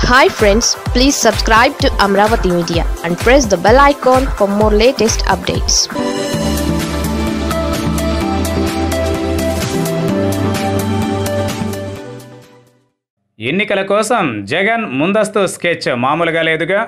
hi friends please subscribe to Amaravati media and press the bell icon for more latest updates ఎన్నికల కోసం జగన్ ముందస్తు sketch మామూలుగా లేదుగా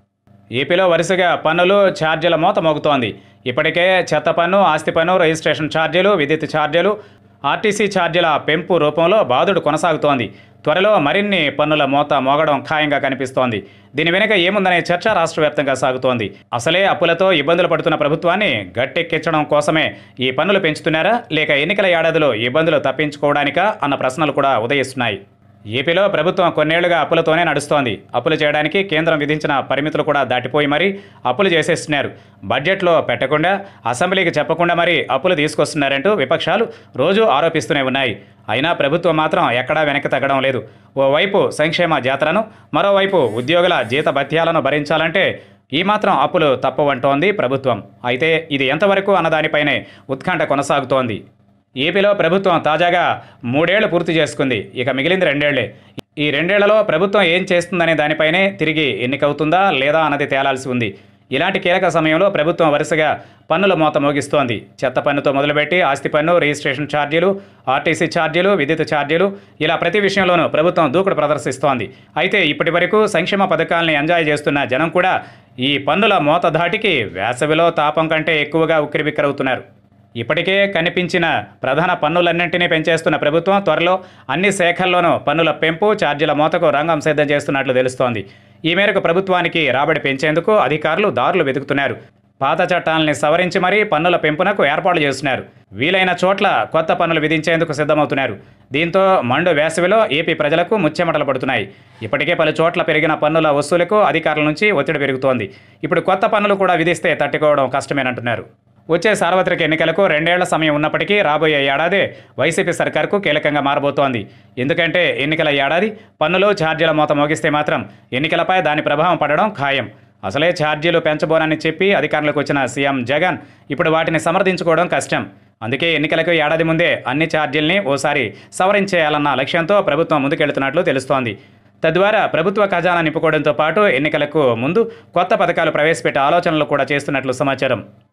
ఏపీలో వరుసగా పన్నులు ఛార్జీల మోత మోగుతోంది ఇప్పటికే చెత్త పన్ను ఆస్తి పన్ను రిజిస్ట్రేషన్ ఛార్జీలు విద్యుత్ ఛార్జీలు ఆర్టీసీ ఛార్జీల పెంపు రూపంలో బాధుడు కొనసాగుతోంది త్వరలో మరిన్ని పన్నుల మోత మోగడం ఖాయంగా కనిపిస్తోంది దీని వెనుక ఏముందనే చర్చ రాష్ట్ర వ్యాప్తంగా సాగుతోంది అసలే అప్పులతో ఇబ్బందులు పడుతున్న ప్రభుత్వాన్ని గట్టెక్కించడం కోసమే ఈ పన్నులు పెంచుతున్నారా లేక ఎన్నికల ఏడాదిలో ఇబ్బందులు తప్పించుకోవడానికా అన్న ప్రశ్నలు కూడా ఉదయిస్తున్నాయి ఏపీలో ప్రభుత్వం కొన్నేళ్లుగా అప్పులతోనే నడుస్తోంది అప్పులు చేయడానికి కేంద్రం విధించిన పరిమితులు కూడా దాటిపోయి మరీ అప్పులు చేసేస్తున్నారు బడ్జెట్లో పెట్టకుండా అసెంబ్లీకి చెప్పకుండా మరీ అప్పులు తీసుకొస్తున్నారంటూ విపక్షాలు రోజు ఆరోపిస్తూనే ఉన్నాయి అయినా ప్రభుత్వం మాత్రం ఎక్కడా వెనక్కి తగ్గడం లేదు ఓవైపు సంక్షేమ జాతరను మరోవైపు ఉద్యోగుల జీత భత్యాలను భరించాలంటే ఈ మాత్రం అప్పులు తప్పవంటోంది ప్రభుత్వం అయితే ఇది ఎంతవరకు అన్నదానిపైనే ఉత్కంఠ కొనసాగుతోంది ఏపీలో ప్రభుత్వం తాజాగా మూడేళ్లు పూర్తి చేసుకుంది ఇక మిగిలింది రెండేళ్లే ఈ రెండేళ్లలో ప్రభుత్వం ఏం చేస్తుందనే దానిపైనే తిరిగి ఎన్నికవుతుందా లేదా అన్నది తేలాల్సి ఉంది ఇలాంటి కీలక సమయంలో ప్రభుత్వం వరుసగా పన్నుల మోత మోగిస్తోంది చెత్త పన్నుతో మొదలుపెట్టి ఆస్తి పన్ను రిజిస్ట్రేషన్ ఛార్జీలు ఆర్టీసీ ఛార్జీలు విద్యుత్ ఛార్జీలు ఇలా ప్రతి విషయంలోనూ ప్రభుత్వం దూకుడు ప్రదర్శిస్తోంది అయితే ఇప్పటి వరకు సంక్షేమ పథకాలని ఎంజాయ్ చేస్తున్న జనం కూడా ఈ పన్నుల మోత ధాటికి వేసవిలో తాపం కంటే ఎక్కువగా ఉక్కిరిబిక్కరవుతున్నారు ఇప్పటికే కనిపించిన ప్రధాన పన్నులన్నింటినీ పెంచేస్తున్న ప్రభుత్వం త్వరలో అన్ని శాఖల్లోనూ పన్నుల పెంపు ఛార్జీల మోతకు రంగం సిద్ధం చేస్తున్నట్లు తెలుస్తోంది ఈ మేరకు ప్రభుత్వానికి రాబడి పెంచేందుకు అధికారులు దారులు వెతుకుతున్నారు పాత చట్టాలని సవరించి మరీ పన్నుల పెంపునకు ఏర్పాట్లు చేస్తున్నారు వీలైన చోట్ల కొత్త పన్నులు విధించేందుకు సిద్ధమవుతున్నారు దీంతో మండు వేసవిలో ఏపీ ప్రజలకు ముచ్చెమటలు పడుతున్నాయి ఇప్పటికే పలు చోట్ల పెరిగిన పన్నుల వసూలుకు అధికారుల నుంచి ఒత్తిడి పెరుగుతోంది ఇప్పుడు కొత్త పన్నులు కూడా విధిస్తే తట్టుకోవడం కష్టమేనంటున్నారు వచ్చే సార్వత్రిక ఎన్నికలకు రెండేళ్ల సమయం ఉన్నప్పటికీ రాబోయే ఏడాది వైసీపీ సర్కార్కు కీలకంగా మారబోతోంది ఎందుకంటే ఎన్నికల ఏడాది పన్నులు ఛార్జీల మోత మోగిస్తే మాత్రం ఎన్నికలపై దాని ప్రభావం పడడం ఖాయం అసలే ఛార్జీలు పెంచబోనని చెప్పి అధికారంలోకి వచ్చిన సీఎం జగన్ ఇప్పుడు వాటిని సమర్థించుకోవడం కష్టం అందుకే ఎన్నికలకు ఏడాది ముందే అన్ని ఛార్జీల్ని ఓసారి సవరించేయాలన్న లక్ష్యంతో ప్రభుత్వం ముందుకెళ్తున్నట్లు తెలుస్తోంది తద్వారా ప్రభుత్వ ఖజానా నింపుకోవడంతో పాటు ఎన్నికలకు ముందు కొత్త పథకాలు ప్రవేశపెట్టే ఆలోచనలు కూడా చేస్తున్నట్లు సమాచారం